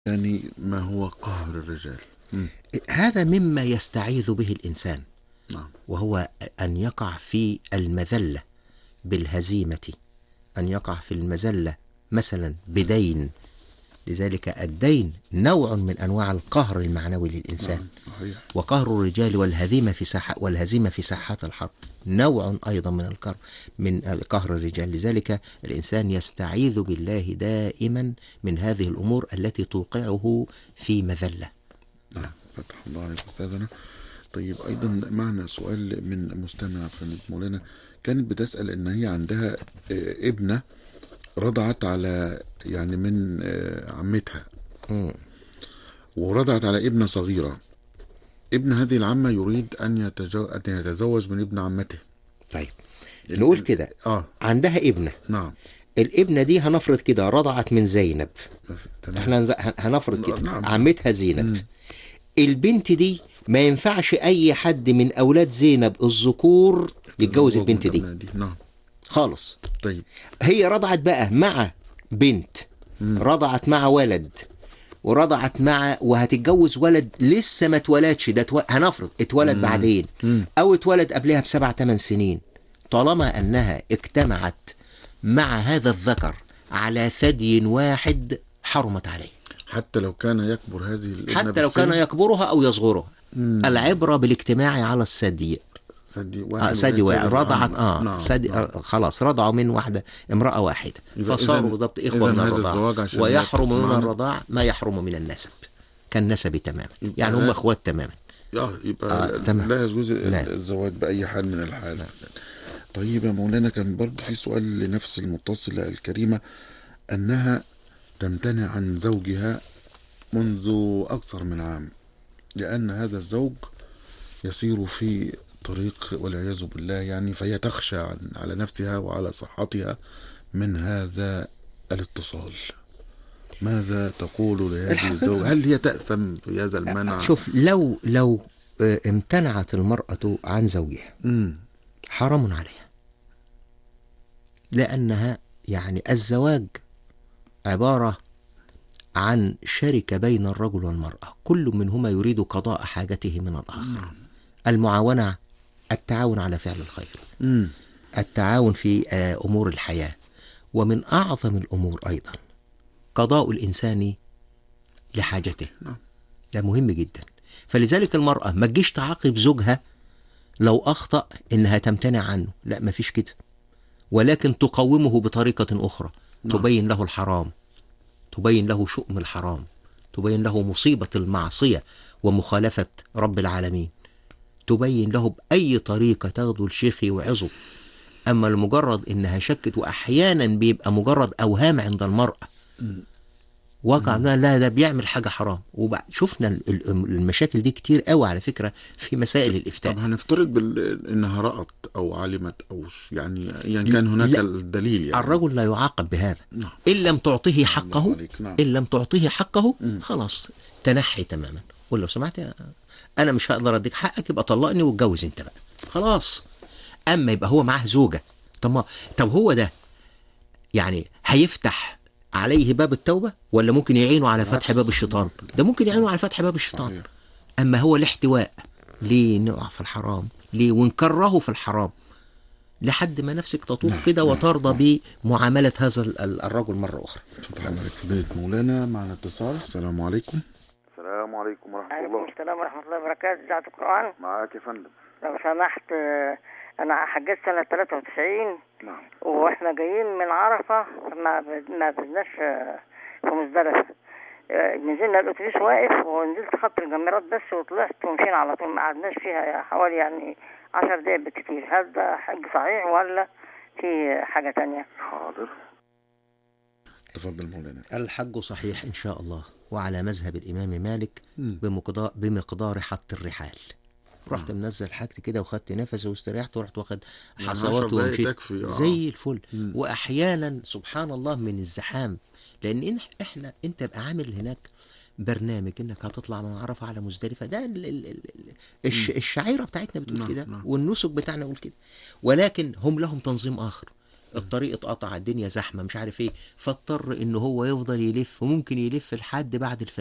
يعني ما هو قهر الرجال مم. هذا مما يستعيذ به الإنسان نعم وهو أن يقع في المذلة بالهزيمة أن يقع في المذلة مثلا بدين لذلك الدين نوع من أنواع القهر المعنوي للإنسان صحيح وقهر الرجال والهزيمة في ساحة والهزيمة في ساحات الحرب نوع أيضا من القهر من قهر الرجال لذلك الإنسان يستعيذ بالله دائما من هذه الأمور التي توقعه في مذلة نعم فتح الله عليك أستاذنا طيب أيضا معنا سؤال من مستمع فندم مولانا كانت بتسأل إن هي عندها آه، ابنة رضعت على يعني من آه، عمتها مم. ورضعت على ابنة صغيرة ابن هذه العمة يريد أن, يتجو... أن يتزوج من ابن عمته طيب نقول كده آه عندها ابنة نعم الابنة دي هنفرض كده رضعت من زينب تمام احنا هنز- هنفرض كده نعم. عمتها زينب مم. البنت دي ما ينفعش اي حد من اولاد زينب الذكور يتجوز البنت دي نعم خالص طيب هي رضعت بقى مع بنت رضعت مع ولد ورضعت مع وهتتجوز ولد لسه ما اتولدش ده اتو... هنفرض اتولد بعدين مم. او اتولد قبلها بسبع ثمان سنين طالما انها اجتمعت مع هذا الذكر على ثدي واحد حرمت عليه حتى لو كان يكبر هذه الابنة حتى لو كان بالسن، يكبرها او يصغرها مم. العبره بالاجتماع على الثدي ثدي واحد آه ثدي وليس واحد ثدي رضعت العم. اه نعم. ثدي نعم. آه خلاص رضعوا من واحده امراه واحده يبقى فصاروا إذن- بالضبط إذن اخوه من هذا الرضاعه الزواج عشان ويحرم يركز من معنا. الرضاع ما يحرم من النسب كالنسب تماما يبقى يعني هم لا- اخوات تماما اه يبقى آه، لا- تمام. لا يجوز لا. الزواج بأي حال من الحال طيب يا مولانا كان برضه في سؤال لنفس المتصلة الكريمة أنها تمتنع عن زوجها منذ أكثر من عام لأن هذا الزوج يسير في طريق والعياذ بالله يعني فهي تخشى عن على نفسها وعلى صحتها من هذا الاتصال ماذا تقول لهذه الحقيقة- الزوج هل هي تأثم في هذا المنع شوف لو لو آه، امتنعت المراه عن زوجها مم. حرام عليها لأنها يعني الزواج عبارة عن شركة بين الرجل والمرأة كل منهما يريد قضاء حاجته من الآخر المعاونة التعاون على فعل الخير مم. التعاون في آه، أمور الحياة ومن أعظم الأمور أيضا قضاء الإنسان لحاجته نعم. ده مهم جدا فلذلك المرأة ما تجيش تعاقب زوجها لو أخطأ إنها تمتنع عنه لا ما فيش كده ولكن تقومه بطريقة أخرى نعم. تبين له الحرام تبين له شؤم الحرام تبين له مصيبة المعصية ومخالفة رب العالمين تبين له بأي طريقة تاخده الشيخ يوعظه أما لمجرد إنها شكت وأحيانا بيبقى مجرد أوهام عند المرأة واقع منها لا ده بيعمل حاجة حرام وبعد شفنا ال- ال- المشاكل دي كتير قوي على فكرة في مسائل الإفتاء طب هنفترض بال... انها رأت او علمت او ش- يعني ايا كان هناك لا. الدليل يعني الرجل لا يعاقب بهذا نعم إن لم تعطيه الله حقه عليك، نعم. إن لم تعطيه حقه مم. خلاص تنحي تماما قول لو سمحت يا- أنا مش هقدر أديك حقك يبقى طلقني واتجوز أنت بقى خلاص أما يبقى هو معاه زوجة طب ما طب هو ده يعني هيفتح عليه باب التوبة ولا ممكن يعينه على فتح بالعكس. باب الشيطان ده ممكن يعينه على فتح باب الشيطان صحيح. أما هو الاحتواء ليه نقع في الحرام ليه ونكرهه في الحرام لحد ما نفسك تطوف نعم، كده نعم، وترضى بمعاملة هذا ال- ال- الرجل مرة أخرى فتح الله عليك فضيلة مولانا معنا اتصال السلام عليكم السلام عليكم ورحمة عليكم الله السلام ورحمة الله وبركاته إذاعة القرآن معاك يا فندم لو سمحت آه، أنا حجيت سنة 93 نعم وإحنا جايين من عرفة ما ب- ما بدناش آه، في مزدلفة آه، نزلنا الأتوبيس واقف ونزلت خط الجمرات بس وطلعت ومشينا على طول ما قعدناش فيها حوالي يعني 10 دقايق بالكتير هل ده حج صحيح ولا في حاجة تانية؟ حاضر تفضل مولانا الحج صحيح إن شاء الله وعلى مذهب الإمام مالك مم. بمقدار, بمقدار حط الرحال رحت منزل حاجتي كده وخدت نفسي واستريحت ورحت واخد يعني حصوات عشر دقايق ومشيت تكفي، آه. زي الفل مم. واحيانا سبحان الله من الزحام لان إن- احنا انت بقى عامل هناك برنامج انك هتطلع من عرفه على مزدلفه ده ال ال ال الش الشعيره بتاعتنا بتقول نعم، كده نعم. والنسك بتاعنا بيقول كده ولكن هم لهم تنظيم اخر الطريق اتقطع الدنيا زحمه مش عارف ايه فاضطر ان هو يفضل يلف وممكن يلف لحد بعد الفجر